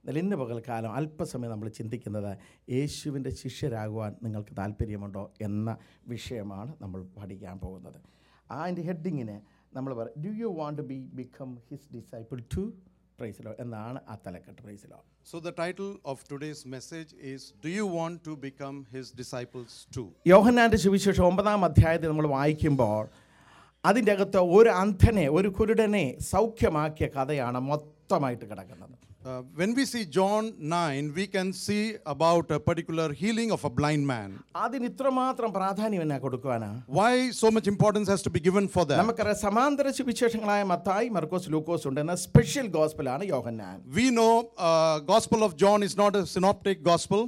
എന്നാൽ ഇന്ന് പകൽക്കാലം അല്പസമയം നമ്മൾ ചിന്തിക്കുന്നത് യേശുവിൻ്റെ ശിഷ്യരാകുവാൻ നിങ്ങൾക്ക് താല്പര്യമുണ്ടോ എന്ന വിഷയമാണ് നമ്മൾ പഠിക്കാൻ പോകുന്നത് അതിൻ്റെ ഹെഡിങ്ങിന് നമ്മൾ പറയും do you want to be become his disciple to പ്രൈസിലോ എന്നാണ് ആ തലക്കെട്ട് പ്രൈസിലോ So, the title of today's message is Do you want to become his disciples too? യോഹന്നാൻ്റെ സുവിശേഷം ഒമ്പതാം അധ്യായത്തിൽ നമ്മൾ വായിക്കുമ്പോൾ അതിൻ്റെ അകത്ത് ഒരു അന്ധനെ ഒരു കുരുടനെ സൗഖ്യമാക്കിയ കഥയാണ് മൊത്തമായിട്ട് കിടക്കുന്നത് Uh, when we see John 9, we can see about a particular healing of a blind man. അതിന് ഇത്രമാത്രം പ്രാധാന്യം എന്നാ കൊടുക്കുവാനാ Why so much importance has to be given for that? നമുക്കറിയാം സമാന്തര സുവിശേഷങ്ങളായ മത്തായി മർക്കോസ് ലൂക്കോസ് ഉണ്ട് എന്നാൽ സ്പെഷ്യൽ ഗോസ്പലാണ് Yohannan We know uh, Gospel of John is not a synoptic gospel,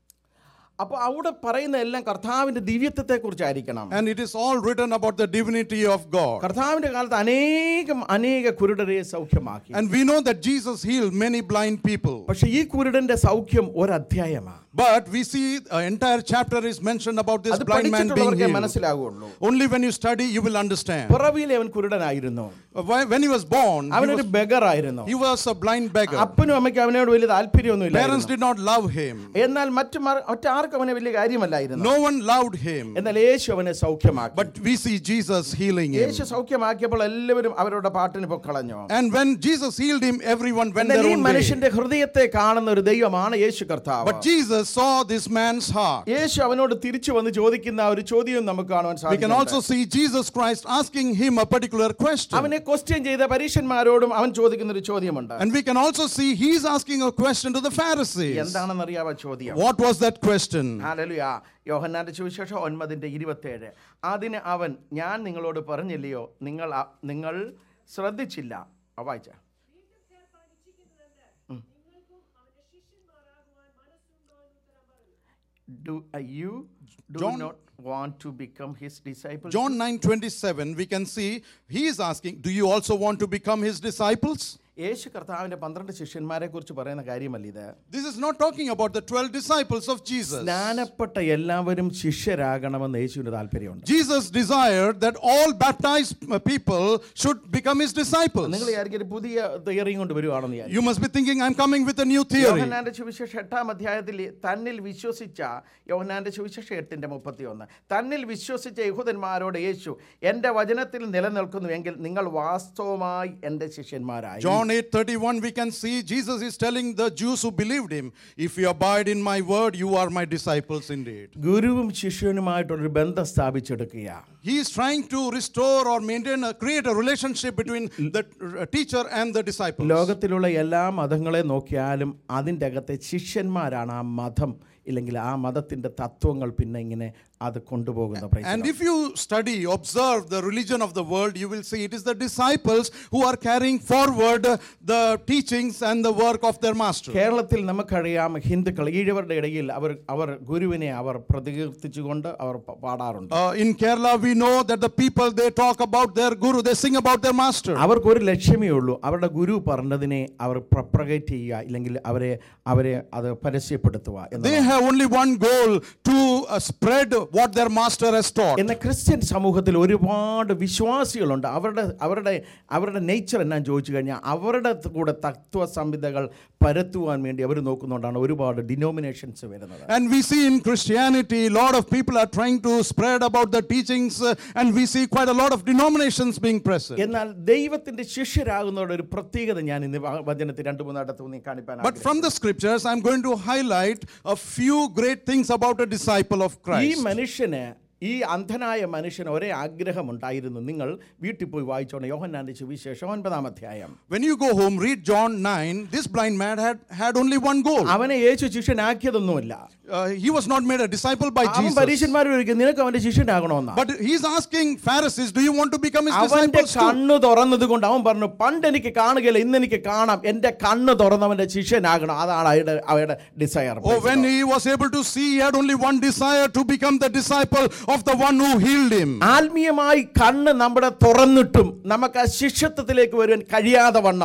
അപ്പോൾ അവിടെ പറയുന്ന എല്ലാം കർത്താവിൻ്റെ ദിവ്യത്വത്തെ കുറിച്ചായിരിക്കണം and it is all written about the divinity of God. കർത്താവിൻ്റെ കാലത്ത് അനേകം അനേക കുരുടരെ സൗഖ്യമാക്കി And we know that Jesus healed many blind people. പക്ഷെ ഈ കുരുടന്റെ സൗഖ്യം ഒരധ്യായമാണ് But we see an entire chapter is mentioned about this അത് blind man being പഠിച്ചിട്ടുള്ളവർക്കേ healed. മനസ്സിലാകുള്ളൂ Only when you study, you will understand. പിറവിയിൽ അവൻ കുരുടനായിരുന്നു Uh, why- When he was born, he അവനൊരു was, ബെഗറായിരുന്നു he was a blind beggar. അപ്പനും അമ്മയ്ക്കും അവനോട് വലിയ താല്പര്യമൊന്നുമില്ല Parents did not love him. എന്നാൽ മറ്റു മർ- മറ്റാർക്കും അവനെ വലിയ കാര്യമല്ലായിരുന്നു No one loved him. എന്നാൽ യേശു അവനെ സൗഖ്യമാക്കി But we see Jesus healing him. യേശു സൗഖ്യമാക്കിയപ്പോൾ എല്ലാവരും അവരുടെ പാട്ടിന് പൊക്കളഞ്ഞു And when Jesus healed him, everyone went എന്നാൽ their ഈ own way. മനുഷ്യന്റെ ഹൃദയത്തെ കാണുന്ന ഒരു ദൈവമാണ് യേശു കർത്താവ് But Jesus saw this man's heart. യേശു അവനോട് തിരിച്ചു വന്ന് ചോദിക്കുന്ന ആ ഒരു ചോദ്യം നമുക്ക് കാണുവാൻ We can സാധിക്കും also see Jesus Christ asking him a particular question. അവനെ ക്വസ്റ്റ്യൻ ചെയ്ത പരീക്ഷന്മാരോടും അവൻ ചോദിക്കുന്ന ഒരു ചോദ്യമുണ്ട് And we can also see he's asking a question to the Pharisees. എന്താണെന്നറിയാവോ ചോദ്യം What was that question? ഹാലലുയ യോഹന്നാന്റെ സുവിശേഷം ഒൻപതിൻ്റെ ഇരുപത്തേഴ് അതിന് അവൻ ഞാൻ നിങ്ങളോട് പറഞ്ഞില്ലയോ നിങ്ങൾ അ- നിങ്ങൾ ശ്രദ്ധിച്ചില്ല ആ വായിച്ച വീണ്ടും കേൾപ്പാൻ ഇച്ഛിക്കുന്നുവെന്ന് നിങ്ങൾക്കും അവന്റെ ശിഷ്യന്മാരാകുവാൻ മനസ്സുണ്ടോ എന്ന് ഉത്തരം പറഞ്ഞു do you do John- not want to become his disciple John 9:27 we can see he is asking do you also want to become his disciples? യേശു കർത്താവിന്റെ പന്ത്രണ്ട് ശിഷ്യന്മാരെ കുറിച്ച് പറയുന്ന കാര്യമല്ല ഇത് This is not talking about the 12 disciples of Jesus. സ്നാനപ്പെട്ട എല്ലാവരും ശിഷ്യരാകണമെന്ന് യേശുവിന് താല്പര്യമുണ്ട് Jesus desired that all baptized uh, people should become his disciples. നിങ്ങൾ വിചാരിക്കും ഒരു പുതിയ തിയറിയും കൊണ്ട് വരുവാണെന്ന് വിചാരിക്കും You must be thinking I'm coming with a new theory. യോഹന്നാന്റെ സുവിശേഷം എട്ടാം അധ്യായത്തിൽ തന്നിൽ വിശ്വസിച്ച യോഹന്നാന്റെ സുവിശേഷം എട്ടിന്റെ മുപ്പത്തി ഒന്ന് തന്നിൽ വിശ്വസിച്ച യഹൂദന്മാരോട് യേശു എൻ്റെ വചനത്തിൽ നിലനിൽക്കുന്നുവെങ്കിൽ നിങ്ങൾ വാസ്തവമായി എൻ്റെ ശിഷ്യന്മാരായി John 8:31 we can see Jesus is telling the Jews who believed him, if you abide in my word, you are my disciples indeed. ഗുരുവും ശിഷ്യനുമായിട്ടൊരു ബന്ധം സ്ഥാപിച്ചെടുക്കുക He is trying to restore or maintain a create a relationship between the uh, teacher and the disciples. ലോകത്തിലുള്ള എല്ലാ മതങ്ങളെ നോക്കിയാലും അതിൻ്റെ അകത്തെ ശിഷ്യന്മാരാണ് ആ മതം ഇല്ലെങ്കിൽ ആ മതത്തിൻ്റെ തത്വങ്ങൾ പിന്നെ ഇങ്ങനെ അത് കൊണ്ടുപോകുന്ന praise And the if you study, observe the religion of the world, you will see it is the disciples who are carrying forward uh, the teachings and the work of their master. കേരളത്തിൽ നമുക്കറിയാം ഹിന്ദുക്കൾ ഈഴവരുടെ ഇടയിൽ അവർ അവർ ഗുരുവിനെ അവർ പ്രകീർത്തിച്ചുകൊണ്ട് അവർ പ- പാടാറുണ്ട് Uh, in Kerala, we know that the people they talk about their guru, they sing about their master. അവർക്ക് ഒരു ലക്ഷ്യമേ ഉള്ളൂ അവരുടെ ഗുരു പറഞ്ഞതിനെ അവർ പ്രൊപ്പഗേറ്റ് ചെയ്യുക ഇല്ലെങ്കിൽ അവരെ അവരെ അത് പരസ്യപ്പെടുത്തുക They എന്നതാണ്. have only one goal to uh, spread what their master has taught. എന്നാൽ ക്രിസ്ത്യൻ സമൂഹത്തിൽ ഒരുപാട് വിശ്വാസികളുണ്ട് അവരുടെ അവരുടെ അവരുടെ നേച്ചർ എന്നാ ചോദിച്ചു കഴിഞ്ഞാൽ അവരുടെ കൂടെ തത്വ സംഹിതകൾ പരത്തുവാൻ വേണ്ടി അവർ നോക്കുന്നുകൊണ്ടാണ് ഒരുപാട് ഡിനോമിനേഷൻസ് വരുന്നത് And we see in Christianity, a lot of people are trying to spread about the teachings, uh, and we see quite a lot of denominations being present. എന്നാൽ ദൈവത്തിന്റെ ശിഷ്യരാകുന്നവരുടെ ഒരു പ്രത്യേകത ഞാൻ ഇന്ന് വ- വചനത്തിൽ രണ്ട് മൂന്നിടത്ത് ഊന്നി കാണിപ്പാൻ But from the scriptures, I'm going to highlight a few great things about a disciple of ഈ Christ. മനുഷ്യന് ഈ അന്ധനായ മനുഷ്യന് ഒരേ ആഗ്രഹമുണ്ടായിരുന്നു നിങ്ങൾ വീട്ടിൽ പോയി വായിച്ചോണം യോഹന്നാന്റെ സുവിശേഷം ഒൻപതാം അധ്യായം When you go home, read John 9. This blind man had, had only one goal. അവനെ യേശു ശിഷ്യനാക്കിയതൊന്നുമില്ല Uh, he was not made a disciple by അവൻ Jesus. പരീക്ഷന്മാർ ചോദിക്കും നിനക്ക് അവന്റെ ശിഷ്യനാകണമെന്നാ But he's asking Pharisees, Do you want to become his അവന്റെ disciples too? കണ്ണ് തുറന്നത് കൊണ്ട് അവൻ പറഞ്ഞു പണ്ട് എനിക്ക് കാണുകയില്ല ഇന്ന് എനിക്ക് കാണാം എന്റെ കണ്ണ് തുറന്നവന്റെ ശിഷ്യനാകണം അതാണ് അവരുടെ അവരുടെ desire Oh, when he was able to see, he had only one desire to become the disciple of the one who healed him. ആത്മീയമായി കണ്ണ് നമ്മുടെ തുറന്നിട്ടും നമുക്ക് ആ ശിഷ്യത്വത്തിലേക്ക് വരുവാൻ കഴിയാതെ വണ്ണം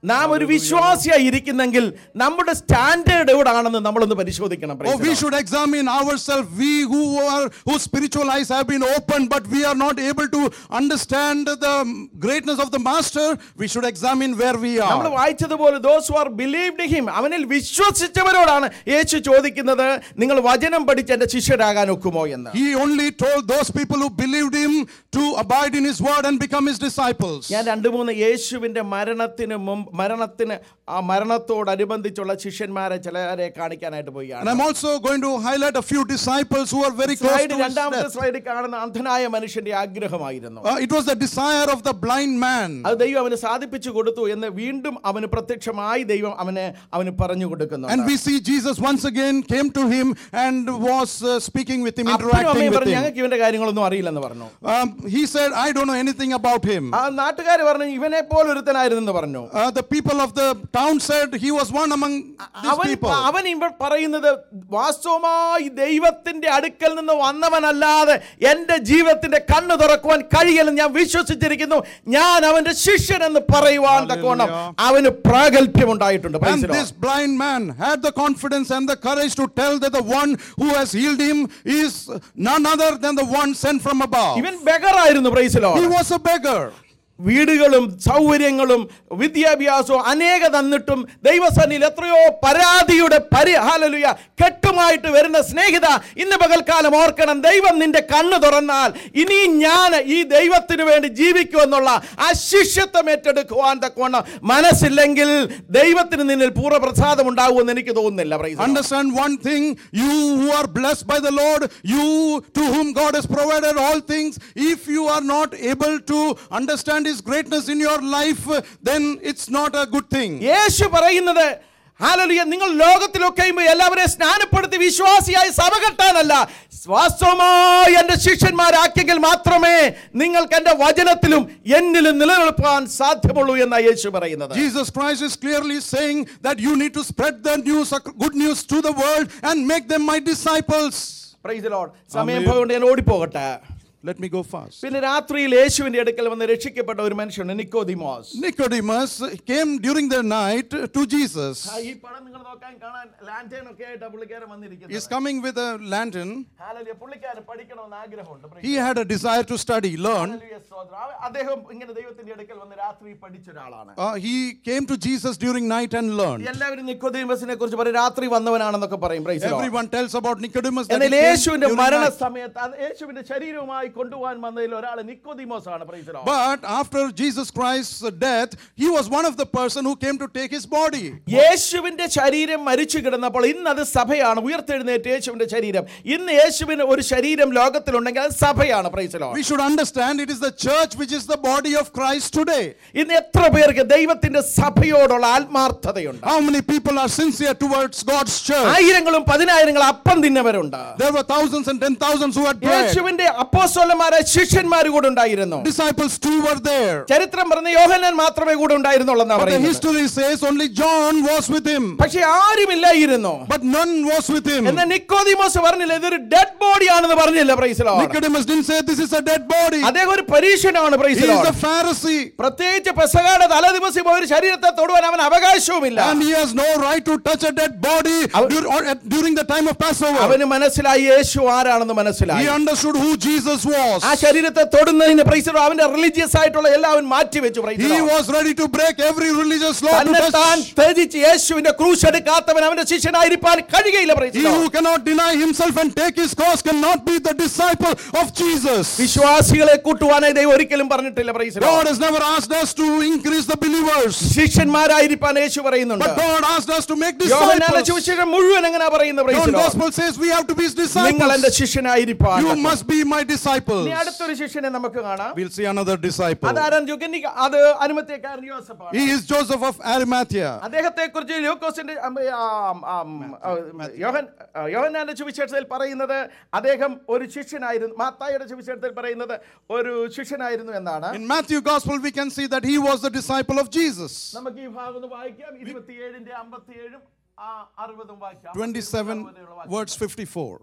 നാം ഒരു വിശ്വാസിയായി ഇരിക്കുന്നെങ്കിൽ നമ്മുടെ സ്റ്റാൻഡേർഡ് എവിടാണെന്ന് നമ്മളൊന്ന് പരിശോധിക്കണം Oh, praise the we Lord. should examine ourselves. We who are whose spiritual eyes have been opened, but we are not able to understand the greatness of the Master. We should examine where we നമ്മൾ are. വായിച്ചതുപോലെ those are believed him അവനിൽ വിശ്വസിച്ചവരോടാണ് യേശു ചോദിക്കുന്നത് നിങ്ങൾ വചനം പഠിച്ച് എന്റെ ശിഷ്യരാകാൻ ഒക്കുമോ എന്ന് He only told those people who believed him to abide in his word and become his disciples. ഞാൻ രണ്ട് മൂന്ന് യേശുവിന്റെ മരണത്തിന് മുമ്പ് മരണത്തിന് ആ മരണത്തോടനുബന്ധിച്ചുള്ള ശിഷ്യന്മാരെ ചിലരെ കാണിക്കാനായിട്ട് And പോവുകയാണ് I'm also going to highlight a few disciples who are very close slide to his രണ്ടാമത്തെ death. സ്ലൈഡിൽ കാണുന്ന അന്ധനായ മനുഷ്യന്റെ ആഗ്രഹമായിരുന്നു Uh, it was the desire of the blind man. അത് ദൈവം അവന് സാധിപ്പിച്ചു കൊടുത്തു എന്ന് വീണ്ടും അവന് പ്രത്യക്ഷമായി ദൈവം അവന് അവന് പറഞ്ഞു And കൊടുക്കുന്നു we see Jesus once again came to him and was uh, speaking with him, അപ്പനും interacting അമ്മയും with പറഞ്ഞു him. ഞങ്ങൾക്ക് ഇവന്റെ കാര്യങ്ങളൊന്നും അറിയില്ലെന്ന് പറഞ്ഞു Um, he said, I don't know anything about him. ആ നാട്ടുകാർ പറഞ്ഞു ഇവനെ പോലെ ഒരുത്തനായിരുന്നെന്ന് പറഞ്ഞു Uh, the people of the town said he was one among these അവൻ people. അവൻ ഇവ പറയുന്നത് വാസ്തവമായി ദൈവത്തിന്റെ അടുക്കൽ നിന്ന് വന്നവനല്ലാതെ എന്റെ ജീവിതത്തിന്റെ കണ്ണ് തുറക്കുവാൻ കഴിയില്ലെന്ന് ഞാൻ വിശ്വസിച്ചിരിക്കുന്നു ഞാൻ അവന്റെ ശിഷ്യൻ എന്ന് പറയുവാൻ തക്കവണ്ണം അവന് പ്രാഗൽഭ്യം ഉണ്ടായിട്ടുണ്ട് Praise And the Lord. this blind man had the confidence and the courage to tell that the one who has healed him is none other than the one sent from above. ഇവൻ ബെഗറായിരുന്നു പ്രൈസിലോ He was a beggar. വീടുകളും സൗകര്യങ്ങളും വിദ്യാഭ്യാസവും അനേക തന്നിട്ടും ദൈവസന്നിയിൽ എത്രയോ പരാതിയുടെ പരിഹാലലുയ കെട്ടുമായിട്ട് വരുന്ന സ്നേഹിത ഇന്ന് പകൽക്കാലം ഓർക്കണം ദൈവം നിന്റെ കണ്ണ് തുറന്നാൽ ഇനി ഞാൻ ഈ ദൈവത്തിന് വേണ്ടി ജീവിക്കുമെന്നുള്ള ആ ശിഷ്യത്വം ഏറ്റെടുക്കുവാൻ തക്കവണ്ണം മനസ്സില്ലെങ്കിൽ ദൈവത്തിന് നിന്നിൽ പൂർവ്വപ്രസാദം ഉണ്ടാകുമെന്ന് എനിക്ക് തോന്നുന്നില്ല Praise the Lord. Understand one thing you who are blessed by the Lord, you to whom God has provided all things, if you are not able to understand His greatness in your life, then it's not a good thing. യേശു പറയുന്നത് ഹാലലുയ നിങ്ങൾ ലോകത്തിലൊക്കെയും എല്ലാവരെയും സ്നാനപ്പെടുത്തി വിശ്വാസിയായി സഭ കെട്ടാനല്ല വാസ്തവമായി എന്റെ ശിഷ്യന്മാരാക്കിയെങ്കിൽ മാത്രമേ നിങ്ങൾക്ക് എന്റെ വചനത്തിലും എന്നിലും നിലനിൽപ്പാൻ സാധ്യമുള്ളൂ എന്നാണ് യേശു പറയുന്നത് Jesus Christ is clearly saying that you need to spread the news, good news to the world and make them my disciples. Praise the Lord. സമയം കൊണ്ട് ഞാൻ ഓടിപ്പോകട്ടെ Let me go fast. പിന്നെ രാത്രിയിൽ യേശുവിന്റെ അടുക്കൽ വന്ന് രക്ഷിക്കപ്പെട്ട ഒരു മനുഷ്യനുണ്ട് നിക്കോദിമോസ് Nicodemus came during the night to Jesus. ആ, ഈ പടം നിങ്ങൾ നോക്കാൻ കാണാൻ ലാൻറ്റേൺ ഒക്കെ ആയിട്ട് പുള്ളിക്കാരൻ He's വന്നിരിക്കുന്നത് coming with a lantern. ഹാലലുയ പുള്ളിക്കാരൻ പഠിക്കണമെന്ന് ആഗ്രഹമുണ്ട് Praise He had a desire to study, learn. Hallelujah, സ്തോത്രം. അവ- അദ്ദേഹം ഇങ്ങനെ ദൈവത്തിന്റെ അടുക്കൽ വന്ന് രാത്രി പഠിച്ച ഒരാളാണ് Uh, he came to Jesus during night and learned. എല്ലാവരും നിക്കോദീമസിനെ കുറിച്ച് പറയും രാത്രി വന്നവനാണെന്നൊക്കെ പറയും Praise the Lord. Everyone tells about Nicodemus that he എന്നാൽ came യേശുവിന്റെ during മരണ night. സമയത്ത് അത് യേശുവിന്റെ ശരീരവുമായി കൊണ്ടുപോകാൻ വന്നതിൽ ഒരാൾ നിക്കോദീമോസ് ആണ് Praise the Lord. But after Jesus Christ's death, he was one of the person who came to take his body. യേശുവിന്റെ ശരീരം മരിച്ചു കിടന്നപ്പോൾ ഇന്ന് അത് സഭയാണ് ഉയർത്തെഴുന്നേറ്റ് യേശുവിന്റെ ശരീരം ഇന്ന് യേശുവിന് ഒരു ശരീരം ലോകത്തിലുണ്ടെങ്കിൽ അത് സഭയാണ് Praise the Lord. We should understand it is the church which is the body of Christ today. ഇന്ന് എത്ര പേർക്ക് ദൈവത്തിന്റെ സഭയോടുള്ള ആത്മാർത്ഥതയുണ്ട് How many people are sincere towards God's church? ആയിരങ്ങളും പതിനായിരങ്ങളും അപ്പം തിന്നവരുണ്ട് There were thousands and ten thousands who had bread. യേശുവിന്റെ അപ്പോസ്തലന്മാരെ ശിഷ്യന്മാർ കൂടെ ഉണ്ടായിരുന്നു Disciples too were there. ചരിത്രം പറഞ്ഞ യോഹന്നാൻ മാത്രമേ കൂടെ ഉണ്ടായിരുന്നുള്ളെന്നാ But the പറയുന്നത് history says only John was with him. പക്ഷെ ആരുമില്ലായിരുന്നു But none was with him. എന്നാൽ നിക്കോദിമോസ് പറഞ്ഞില്ല ഇതൊരു ഡെഡ് ബോഡി ആണെന്ന് പറഞ്ഞില്ല പ്രൈസിലോ Nicodemus didn't say this is a dead body. അദ്ദേഹം ഒരു പരീക്ഷനാണ് He പ്രൈസിലോ is a Pharisee. പ്രത്യേകിച്ച് പെസകാട് തലദിവസം ഒരു ശരീരത്തെ തൊടുവാൻ അവൻ അവകാശവുമില്ല And he has no right to touch a dead body Av- dur- or at- during the time of Passover. അവന് മനസ്സിലായി യേശു ആരാണെന്ന് മനസ്സിലായി He understood who Jesus was. ആ ശരീരത്തെ തൊടുന്നതിന് പ്രൈസിലോ അവന്റെ റിലീജിയസ് ആയിട്ടുള്ള എല്ലാം അവൻ മാറ്റിവെച്ചു He പ്രൈസിലോ was ready to break every religious law to തന്നെ താൻ touch. ത്യജിച്ച് യേശുവിന്റെ ക്രൂശ് എടുക്കാത്തവൻ അവന്റെ ശിഷ്യനായിരിക്കാൻ കഴിയുകയില്ല He പ്രൈസിലോ who cannot deny himself and take his cross cannot be the disciple of Jesus. വിശ്വാസികളെ കൂട്ടുവാനായി ദൈവം ഒരിക്കലും പറഞ്ഞിട്ടില്ല പ്രൈസിലോ God has never asked us to increase the believers, ശിഷ്യന്മാരായിരിക്കാൻ യേശു പറയുന്നുണ്ട് but God asked us to make യോഹന്നാന്റെ disciples. സുവിശേഷം മുഴുവൻ എങ്ങനെ പറയുന്നത് John പ്രൈസിലോ Gospel says we have to be his നിങ്ങൾ എന്റെ disciples. ശിഷ്യനായിരിക്കാൻ You must be my disciples. ഇനി അടുത്തൊരു ശിഷ്യനെ നമുക്ക് കാണാം We'll see another disciple. അതാരൻ യുഗനിക അത് അനുമതിക്കാരൻ യോസഫാണ് He is Joseph of Arimathea. അദ്ദേഹത്തെ കുറിച്ച് ലൂക്കോസിന്റെ അം, ആം, ആം, ആ, യോഹൻ ആ, യോഹന്നാന്റെ സുവിശേഷത്തിൽ പറയുന്നത് അദ്ദേഹം ഒരു ശിഷ്യനായിരുന്നു മാത്തായുടെ സുവിശേഷത്തിൽ പറയുന്നത് ഒരു ശിഷ്യനായിരുന്നു എന്നാണ് In Matthew Gospel, we can see that he was the disciple of Jesus. നമുക്ക് ഈ ഭാഗം ഒന്ന് വായിക്കാം ഇരുപത്തിയേഴിന്റെ അമ്പത്തിയേഴും ആ, അറുപതും വായിക്കാം 27 അറുപതും വായിക്കാം. words 54.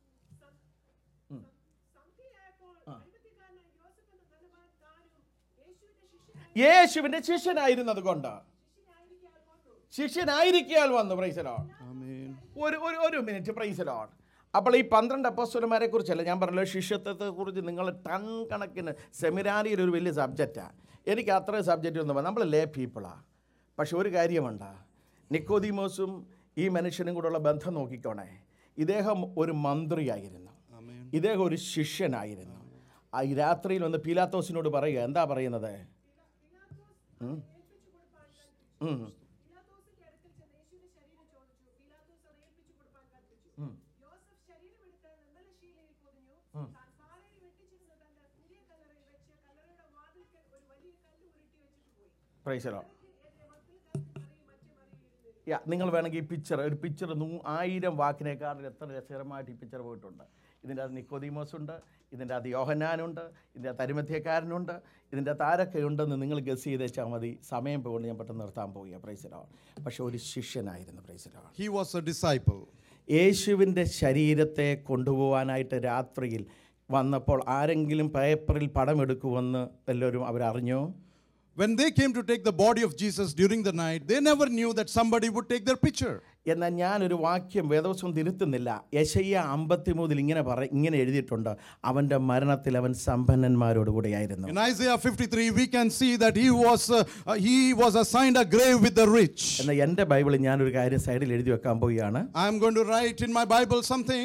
സംഖ്യയായപ്പോൾ അൻപത്തിക്കാരനായ യോസഫ് എന്ന ധനവാൻ താനും യേശുവിന്റെ ശിഷ്യനായ യേശുവിന്റെ ശിഷ്യനായിരുന്നത് കൊണ്ട് ശിഷ്യനായിരിക്കാൽ വന്നു പ്രൈസലോ Amen. ഒരു ഒരു ഒരു മിനിറ്റ് പ്രൈസലോ അപ്പോൾ ഈ പന്ത്രണ്ട് അപ്പസ്വലന്മാരെ കുറിച്ചല്ല ഞാൻ പറഞ്ഞല്ലോ ശിഷ്യത്വത്തെ കുറിച്ച് നിങ്ങൾ ടൺ കണക്കിന് സെമിനാരിയിൽ ഒരു വലിയ സബ്ജക്റ്റാണ് എനിക്ക് അത്ര സബ്ജക്റ്റ് ഒന്നും നമ്മൾ ലേ പീപ്പിളാണ് പക്ഷെ ഒരു കാര്യമുണ്ട് നിക്കോദിമോസും ഈ മനുഷ്യനും കൂടെയുള്ള ബന്ധം നോക്കിക്കോണേ ഇദ്ദേഹം ഒരു മന്ത്രിയായിരുന്നു Amen. ഇദ്ദേഹം ഒരു ശിഷ്യനായിരുന്നു ആ ഈ രാത്രിയിൽ വന്ന് പീലാത്തോസിനോട് പറയുക എന്താ പറയുന്നത് ഉം. ഉം. പിലാത്തോസിന്റെ അടുക്കൽ ചെന്ന് യേശുവിന്റെ ശരീരം ചോദിച്ചു പീലാത്തോസ് അത് ഏൽപ്പിച്ചു കൊടുപ്പാൻ കൽപ്പിച്ചു യോസഫ് ശരീരം എടുത്ത് നിർമ്മലശീലയിൽ പൊതിഞ്ഞു താൻ പാറയിൽ വെട്ടിച്ചിരുന്ന തന്റെ പുതിയ കല്ലറയിൽ വെച്ച് കല്ലറയുടെ വാതിൽക്കൽ ഒരു വലിയ കല്ല് ഉരുട്ടി വെച്ചിട്ട് പോയി പ്രൈസലോ എന്റെ മക്കൾ കത്തി മറിയും മറ്റു മറിയിരുന്നു യാ നിങ്ങൾ വേണമെങ്കിൽ ഈ പിക്ചർ ഒരു പിക്ചർ നൂ ആയിരം വാക്കിനേക്കാൾ എത്ര രസകരമായിട്ട് ഈ പിക്ചർ പോയിട്ടുണ്ട് ഇതിൻ്റെ അത് നിക്കോദീമോസ് ഉണ്ട് ഇതിൻ്റെ അത് യോഹന്നാനുണ്ട് ഇതിൻ്റെ അത് അരിമധ്യക്കാരനുണ്ട് ഇതിൻ്റെ അത് ആരൊക്കെ ഉണ്ടെന്ന് നിങ്ങൾ ഗസ് ചെയ്ത് വെച്ചാൽ മതി സമയം പോകുകൊണ്ട് ഞാൻ പെട്ടെന്ന് നിർത്താൻ പോവുക പ്രൈസലോ പക്ഷെ ഒരു ശിഷ്യനായിരുന്നു പ്രൈസലോ He was a disciple. യേശുവിൻ്റെ ശരീരത്തെ കൊണ്ടുപോകാനായിട്ട് രാത്രിയിൽ വന്നപ്പോൾ ആരെങ്കിലും പേപ്പറിൽ പടമെടുക്കുമെന്ന് എല്ലാവരും അവരറിഞ്ഞോ When they came to take the body of Jesus during the night, they never knew that somebody would take their picture. എന്നാൽ ഞാനൊരു വാക്യം വേദവസ്വം തിരുത്തുന്നില്ല യശയ്യ അമ്പത്തിമൂന്നിൽ ഇങ്ങനെ പറ ഇങ്ങനെ എഴുതിയിട്ടുണ്ട് അവൻ്റെ മരണത്തിൽ അവൻ സമ്പന്നന്മാരോട് കൂടെയായിരുന്നു In Isaiah 53, we can see that he was uh, uh, he was assigned a grave with the rich. എന്നാൽ എൻ്റെ ബൈബിളിൽ ഞാനൊരു കാര്യം സൈഡിൽ എഴുതി വെക്കാൻ പോവുകയാണ് I am going to write in my Bible something.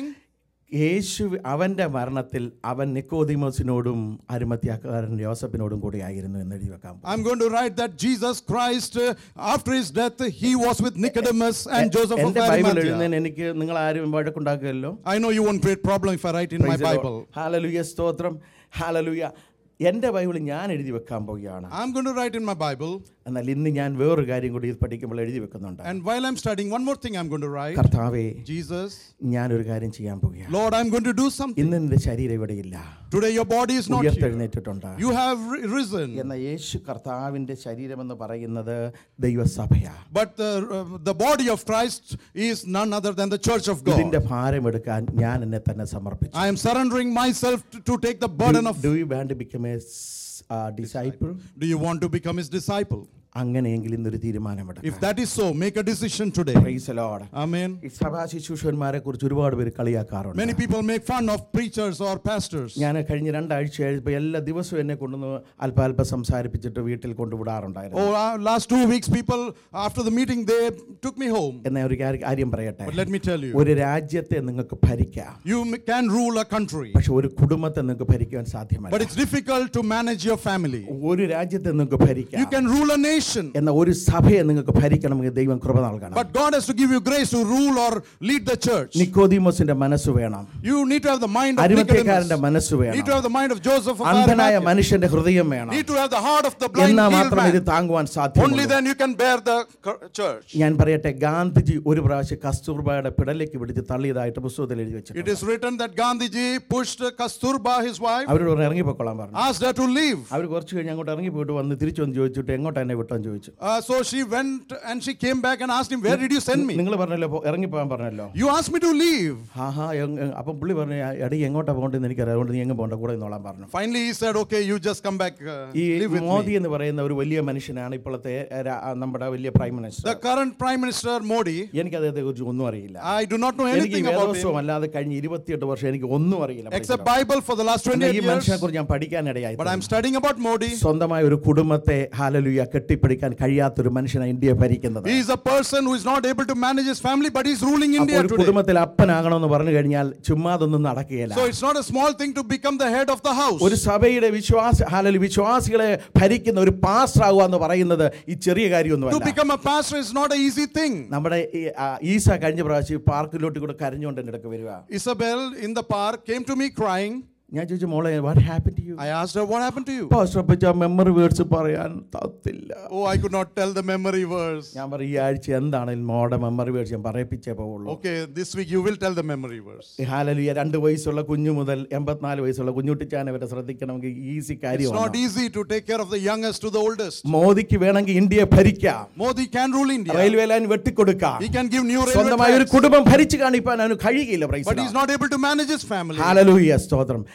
യേശു അവൻ്റെ മരണത്തിൽ അവൻ നിക്കോദിമോസിനോടും അരുമത്യാക്കാരൻ യോസഫിനോടും കൂടെയായിരുന്നു എന്ന് എഴുതി വെക്കാൻ പോകും I'm going to write that Jesus Christ, uh, after his death, he was with Nicodemus and Joseph of എൻ്റെ ബൈബിൾ Arimathea. എഴുതുന്നതിന് എനിക്ക് നിങ്ങൾ ആരും വഴക്കുണ്ടാക്കുമല്ലോ I know you won't create problem if I write in my Bible. ഹാലലുയ സ്തോത്രം ഹാലലുയ എൻ്റെ Bible ഞാൻ എഴുതി വെക്കാൻ പോവുകയാണ് I'm going to write in my Bible. എന്നാൽ ഇന്ന് ഞാൻ വേറൊരു കാര്യം കൂടി ഇത് പഠിക്കുമ്പോൾ എഴുതി വെക്കുന്നുണ്ട് And while I'm studying, one more thing I'm going to write. കർത്താവേ Jesus, ഞാനൊരു കാര്യം ചെയ്യാൻ പോവുകയാണ് Lord, I'm going to do something. ഇന്ന് നിന്റെ ശരീരം ഇവിടെയില്ല Today your body is not here. ഉയർത്തെഴുന്നേറ്റിട്ടുണ്ട് You have ri- risen. എന്ന യേശു കർത്താവിൻ്റെ ശരീരമെന്ന് പറയുന്നത് ദൈവസഭയാ But the, uh, the body of Christ is none other than the church of ഇതിന്റെ God. ഭാരമെടുക്കാൻ ഞാൻ എന്നെ തന്നെ സമർപ്പിച്ചു I am surrendering myself to, to take the burden of. Do you want become a disciple Do you want to become his disciple? അങ്ങനെയെങ്കിൽ ഇന്നൊരു If തീരുമാനമെടുക്കാം that is so, make a decision today. Praise the Lord. Amen. ഈ സഭാ ശുശ്രൂഷന്മാരെ കുറിച്ച് ഒരുപാട് പേര് കളിയാക്കാറുണ്ട് Many people make fun of preachers or pastors. ഞാൻ കഴിഞ്ഞ രണ്ടാഴ്ച കഴിയുമ്പോൾ എല്ലാ ദിവസവും എന്നെ കൊണ്ടുവന്ന് അല്പാൽപ്പം സംസാരിപ്പിച്ചിട്ട് വീട്ടിൽ കൊണ്ടുവിടാറുണ്ടായിരുന്നു Oh, uh, last two weeks, people after the meeting they took me home. എന്ന ഒരു കാര്യ- കാര്യം പറയട്ടെ But let me tell you, ഒരു രാജ്യത്തെ നിങ്ങൾക്ക് ഭരിക്കാം you m- can rule a country, പക്ഷെ ഒരു കുടുംബത്തെ നിങ്ങൾക്ക് ഭരിക്കുവാൻ but സാധ്യമല്ല it's difficult to manage your family. ഒരു രാജ്യത്തെ നിങ്ങൾക്ക് You ഭരിക്കാം can rule a nation, എന്ന ഒരു സഭയെ നിങ്ങൾക്ക് ഭരിക്കണമെങ്കിൽ ദൈവം കൃപ നൽകണം but God has to give you grace to rule or lead the church. നിക്കോദീമോസിന്റെ മനസ്സ് വേണം You need to have the mind of അരുമത്യക്കാരന്റെ Nicodemus. മനസ്സ് Need to വേണം have the mind of Joseph of അന്ധനായ Arimathea. മനുഷ്യന്റെ ഹൃദയം വേണം Need to have the heart of the blind എന്നാ healed മാത്രം ഇത് man. താങ്ങുവാൻ Only സാധ്യമുള്ളൂ then you can bear the cur- church. ഞാൻ പറയട്ടെ ഗാന്ധിജി ഒരു പ്രാവശ്യം കസ്തൂർബയുടെ പിടലേക്ക് പിടിച്ച് തള്ളിയതായിട്ട് പുസ്തകത്തിൽ എഴുതി It വെച്ചിട്ടുണ്ട് is written that Gandhiji pushed Kasturba, his wife, അവരോട് പറഞ്ഞു ഇറങ്ങിപ്പോക്കോളാൻ പറഞ്ഞു asked her to leave. അവർ കുറച്ച് കഴിഞ്ഞ് അങ്ങോട്ട് ഇറങ്ങി പോയിട്ട് വന്ന് തിരിച്ചു വന്ന് ചോദിച്ചിട്ട് എങ്ങോട്ട് എന്നെ വിട്ടോന്ന് ചോദിച്ചു Uh, so she went and she came back and asked him, Where did you send me? നിങ്ങൾ പറഞ്ഞല്ലോ പോ- ഇറങ്ങിപ്പോകാൻ പറഞ്ഞല്ലോ You asked me to leave. ഹാ ഹാ എങ്- എങ്- അപ്പം പുള്ളി പറഞ്ഞു എടി എങ്ങോട്ടാ പോകേണ്ടതെന്ന് എനിക്കറിയാം അതുകൊണ്ട് നീ എങ്ങും പോകണ്ട കൂടെ നിന്നോളാൻ പറഞ്ഞു Finally, he said, Okay, you just come back, uh, ഈ live with മോദി me. എന്ന് പറയുന്ന ഒരു വലിയ മനുഷ്യനാണ് ഇപ്പോഴത്തെ ഏ, രാ- ആ, നമ്മുടെ വലിയ prime minister The current Prime Minister Modi, എനിക്ക് അദ്ദേഹത്തെ കുറിച്ച് ഒന്നും അറിയില്ല I do not know എനിക്ക് ഈ anything about വേദോത്സവം him അല്ലാതെ കഴിഞ്ഞ ഇരുപത്തിയെട്ട് വർഷം എനിക്ക് ഒന്നും അറിയില്ല except Bible for the last എന്നാൽ 28 ഈ മനുഷ്യനെ years. കുറിച്ച് ഞാൻ പഠിക്കാനിടയായി But I'm studying about Modi. സ്വന്തമായ ഒരു കുടുംബത്തെ ഹാലലുയ കെട്ടിപ്പിടിക്കാൻ കഴിയാത്തൊരു മനുഷ്യനാണ് ഇന്ത്യയെ ഭരിക്കുന്നത് He is a person who is not able to manage his family, but he's ruling അപ്പോൾ India ഒരു today. കുടുംബത്തിൽ അപ്പനാകണമെന്ന് പറഞ്ഞു കഴിഞ്ഞാൽ ചുമ്മാതൊന്നും നടക്കുകയില്ല So it's not a small thing to become the head of the house. ഒരു സഭയുടെ വിശ്വാസ ഹാലലു വിശ്വാസികളെ ഭരിക്കുന്ന ഒരു പാസ്റ്റർ ആകുക എന്ന് പറയുന്നത് ഈ ചെറിയ To കാര്യമൊന്നുമല്ല become a pastor is not an easy thing. നമ്മുടെ ഈ, ആ, ഈസ കഴിഞ്ഞ പ്രാവശ്യം ഈ പാർക്കിലോട്ട് കൂടെ കരഞ്ഞുകൊണ്ട് എൻ്റെ അടുക്ക് വരിക Isabel in the park came to me crying. ഞാൻ ചോദിച്ചു മോളെ what happen to you I asked her, What happened to you? Pastor അപ്പച്ച മെമ്മറി വേർഡ്സ് പറയാൻ തത്തില്ല Oh, I could not tell the memory verse. ഞാൻ പറയും ഈ ആഴ്ച എന്താണെങ്കിലും മോടെ മെമ്മറി വേർഡ്സ് ഞാൻ പറയിപ്പിച്ചേ പോവുള്ളൂ Okay, this week you will tell the memory verse. ഈ ഹാലലിയ രണ്ട് വയസ്സുള്ള കുഞ്ഞു മുതൽ എൺപത്തിനാല് വയസ്സുള്ള കുഞ്ഞുട്ടിച്ചാനെ വരെ ശ്രദ്ധിക്കണമെങ്കിൽ ഈസി It's not കാര്യമാണ് easy to take care of the youngest to the oldest. മോദിക്ക് വേണമെങ്കിൽ ഇന്ത്യയെ ഭരിക്കാം Modi can rule India. Railway line വെട്ടിക്കൊടുക്കാം He can give new railway സ്വന്തമായ ഒരു tracks, കുടുംബം ഭരിച്ചു കാണിപ്പാൻ അവന് കഴിയില്ല but he's not able to manage his family. Hallelujah സ്തോത്രം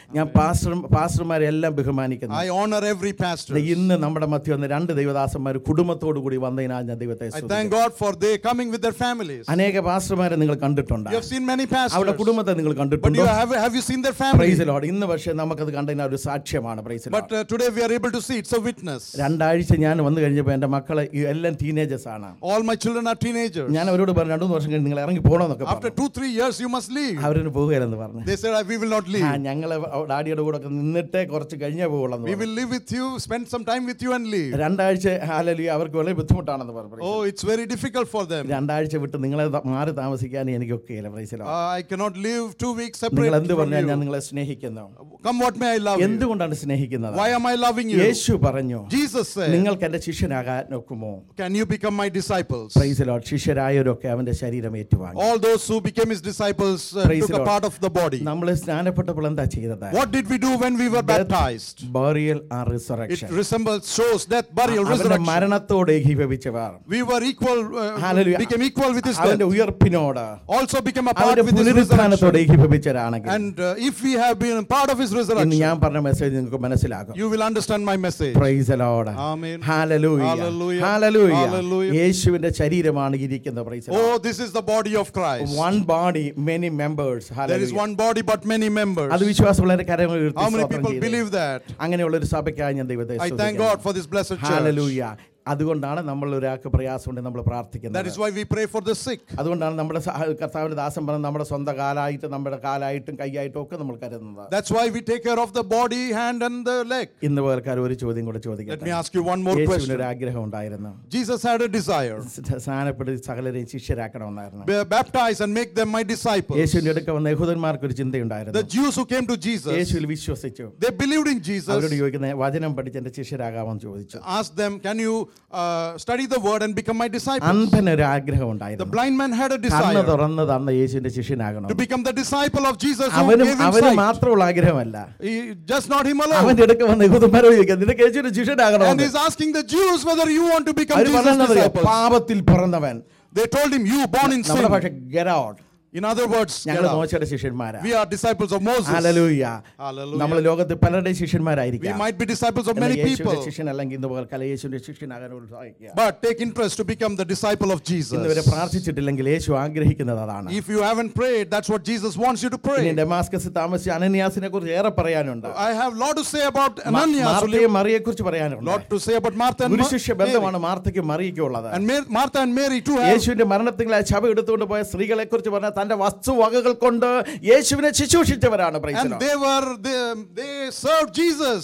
ഞാൻ പാസ്റ്റർ പാസ്റ്റർമാരെല്ലാം ബഹുമാനിക്കുന്നു I honor every pastor. ദേ ഇന്ന് നമ്മുടെ മധ്യ വന്ന് രണ്ട് ദൈവദാസന്മാർ കുടുംബത്തോടു കൂടി വന്നതിനാൽ ഞാൻ ദൈവത്തെ I സ്തുതിക്കുന്നു. thank God for they coming with their families. അനേക പാസ്റ്റർമാരെ നിങ്ങൾ കണ്ടിട്ടുണ്ട് You have seen many അവരുടെ pastors, കുടുംബത്തെ നിങ്ങൾ but you കണ്ടിട്ടുണ്ടോ have, have you seen their family? Praise lord ഇന്ന് പക്ഷേ നമുക്കത് കണ്ടതിന് ഒരു സാക്ഷ്യമാണ് praise But uh, today we are able to see it's a witness. രണ്ടാഴ്ച ഞാൻ വന്നു കഴിഞ്ഞപ്പോൾ എൻ്റെ മക്കളെ ഈ എല്ലാം ടീനേജേഴ്സ് ആണ് All my children are teenagers. ഞാൻ അവരോട് പറഞ്ഞു രണ്ടു മൂന്ന് വർഷം കഴിഞ്ഞ് നിങ്ങൾ ഇറങ്ങി പോകണമെന്നൊക്കെ After പറഞ്ഞു two, three years, you must leave. അവരൊന്ന് പോകുകയെന്ന് പറഞ്ഞു They said, "Uh, We will not ആ leave. ഞങ്ങൾ ഡാഡിയുടെ കൂടെ ഒക്കെ നിന്നിട്ടേ കുറച്ച് കഴിഞ്ഞേ പോകുള്ളൂ We will live with you, spend some time with you, and leave. രണ്ടാഴ്ച ഹാലലി അവർക്ക് വളരെ ബുദ്ധിമുട്ടാണെന്ന് പറഞ്ഞു Oh, it's very difficult for them. രണ്ടാഴ്ച വിട്ട് നിങ്ങളെ ത- മാറി താമസിക്കാൻ എനിക്കൊക്കെ ഇല്ല പ്രൈസിലോ Uh, I cannot live two weeks നിങ്ങൾ separate എന്ത് from പറഞ്ഞാൽ ഞാൻ you. നിങ്ങളെ സ്നേഹിക്കുന്നു Come what may, I love you. എന്തുകൊണ്ടാണ് സ്നേഹിക്കുന്നത് Why am I loving you? യേശു പറഞ്ഞു Jesus said, നിങ്ങൾക്ക് എന്റെ ശിഷ്യനാകാൻ നോക്കുമോ Can you become my disciples? പ്രൈസിലോ ശിഷ്യരായവരൊക്കെ അവന്റെ ശരീരം ഏറ്റുവാങ്ങി All those who became his disciples uh, Praise took the a Lord. part of the body. നമ്മൾ സ്നാനപ്പെട്ടപ്പോൾ എന്താ ചെയ്തത് What did we do when we were baptized? Burial ആ It resurrection resembles, shows death, burial, അവന്റെ resurrection. മരണത്തോട് ഏകീഭവിച്ചവർ We were equal, uh, Hallelujah. became equal with his അവന്റെ death. ഉയർപ്പിനോട് Also became a part അവന്റെ with his പുനരുത്ഥാനത്തോട് resurrection. ഏകീഭവിച്ചവരാണെങ്കിൽ And uh, if we have been a part of his ഇന്ന് resurrection, ഞാൻ പറഞ്ഞ message നിങ്ങൾക്ക് മനസ്സിലാകും you will understand my message. Praise Lord Amen. Hallelujah Hallelujah. Hallelujah Hallelujah. യേശുവിന്റെ ശരീരമാണ് ഇരിക്കുന്നത് price Oh, this is the body of Christ. One body many members There is one body but many members. അത് വിശ്വാസമുള്ളവരെ കരങ്ങൾ ഉയർത്തി How many സ്തോത്രം people ചെയ്തേ. believe that? അങ്ങനെയുള്ള ഒരു സഭയ്ക്കായി ഞാൻ ദൈവത്തെ I thank God for this blessed church. Hallelujah അതുകൊണ്ടാണ് നമ്മൾ ഒരാൾക്ക് പ്രയാസമുണ്ട് നമ്മൾ That പ്രാർത്ഥിക്കുന്നത് is why we pray for the sick. അതുകൊണ്ടാണ് നമ്മുടെ സഹ- കർത്താവിന്റെ ദാസം പറഞ്ഞ നമ്മുടെ സ്വന്തം കാലായിട്ട് നമ്മുടെ കാലായിട്ടും കൈയായിട്ടും ഒക്കെ നമ്മൾ കരുതുന്നത് That's why we take care of the body, hand, and the leg. ഇന്ന് പേർക്കാർ ഒരു ചോദ്യം കൂടെ Let me ചോദിക്കട്ടെ ask you one more യേശുവിന് question. ഒരു ആഗ്രഹം ഉണ്ടായിരുന്നു Jesus had a desire. സ്നാനപ്പെട്ട് സകലരെയും ശിഷ്യരാക്കണമെന്നായിരുന്നു Be- Baptize and make them my disciples. യേശുവിന്റെ അടുക്ക വന്ന യഹൂദന്മാർക്ക് ഒരു ചിന്തയുണ്ടായിരുന്നു The Jews who came to Jesus, യേശുവിൽ വിശ്വസിച്ചു they believed in അവരോട് Jesus. ചോദിക്കുന്ന വചനം പഠിച്ച് എന്റെ ശിഷ്യരാകാമെന്ന് ചോദിച്ചു Asked them, Can you uh, study the word and become my disciples? അന്ധനൊരു ആഗ്രഹം The ഉണ്ടായിരുന്നു blind man had a കണ്ണ് desire തുറന്ന് തന്ന യേശുവിന്റെ ശിഷ്യനാകണം to become the disciple of Jesus who അവനും gave him അവന് sight. മാത്രമുള്ള ആഗ്രഹമല്ല He- Just not him alone. അവന്റെ അടുക്ക വന്ന യഹൂദന്മാരോട് ചോദിക്കാം നിനക്ക് യേശുവിന്റെ ശിഷ്യനാകണം And he's asking the Jews whether you want to become our Jesus' പറഞ്ഞത് disciples. പാപത്തിൽ പിറന്നവൻ They told him, You born in നമ്മുടെ sin. ഭാഷ ഗെറൗട്ട് In other words, ഞങ്ങൾ get out. മോശയുടെ ശിഷ്യന്മാരാ we are disciples of Moses. Hallelujah Hallelujah. നമ്മൾ ലോകത്ത് പലരുടെയും We ശിഷ്യന്മാരായിരിക്കാം might be disciples of എന്നാൽ many യേശുവിന്റെ people, ശിഷ്യൻ അല്ലെങ്കിൽ ഇന്ന് പകൽക്കാലം യേശുവിന്റെ ശിഷ്യനാകാൻ ഉത്സാഹിക്കുക but take interest to become the disciple of ഇന്ന് വരെ Jesus. പ്രാർത്ഥിച്ചിട്ടില്ലെങ്കിൽ യേശു ആഗ്രഹിക്കുന്നത് അതാണ് If you haven't prayed, that's what Jesus wants you to ഇനി pray. ഡെമാസ്കസ് താമസിച്ച അനന്യാസിനെ കുറിച്ച് ഏറെ പറയാനുണ്ട് I have lot to say about Ananias, who മാർത്തയെ lived- മറിയെ കുറിച്ച് പറയാനുണ്ട് lot to say about Martha and Ma- ഗുരുശിഷ്യ Mary. ബന്ധമാണ് മാർത്തയ്ക്കും മറിയയ്ക്കും ഉള്ളത് And Mar- Martha and Mary too have. യേശുവിന്റെ മരണത്തിലെ ശവ എടുത്തുകൊണ്ട് പോയ സ്ത്രീകളെ കുറിച്ച് പറഞ്ഞ തന്റെ വസ്തുവകകൾ കൊണ്ട് യേശുവിനെ ശുശ്രൂഷിച്ചവരാണ് And they were, they, they served Jesus.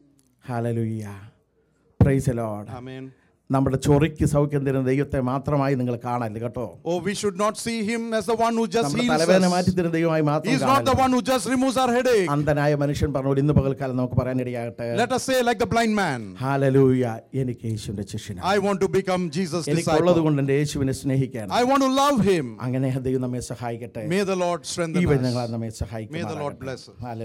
Hallelujah praise lord Amen. നമ്മുടെ ചൊറിക്ക് സൗഖ്യം തരുന്ന ദൈവത്തെ മാത്രമായി നിങ്ങൾ കാണല്ലേ കേട്ടോ Oh, we should not see him as the one who just നമ്മുടെ heals തലവേദന മാറ്റി us. തരുന്ന ദൈവമായി മാത്രം He is not the കാണല്ലേ. one who just removes our headache. അന്ധനായ മനുഷ്യൻ പറഞ്ഞോട് ഇന്ന് പകൽക്കാലം നമുക്ക് പറയാനിടയാകട്ടെ Let us say, like the blind man, hallelujah എനിക്ക് യേശുവിന്റെ ശിഷ്യനാണ് I want to become Jesus' എനിക്കുള്ളത് disciple. കൊണ്ട് എൻ്റെ യേശുവിനെ സ്നേഹിക്കാൻ I want to love him. അങ്ങനെ ദൈവം നമ്മെ സഹായിക്കട്ടെ May the Lord ഈ strengthen വചനങ്ങളാൽ us. നമ്മെ May the Lord സഹായിക്കും bless us.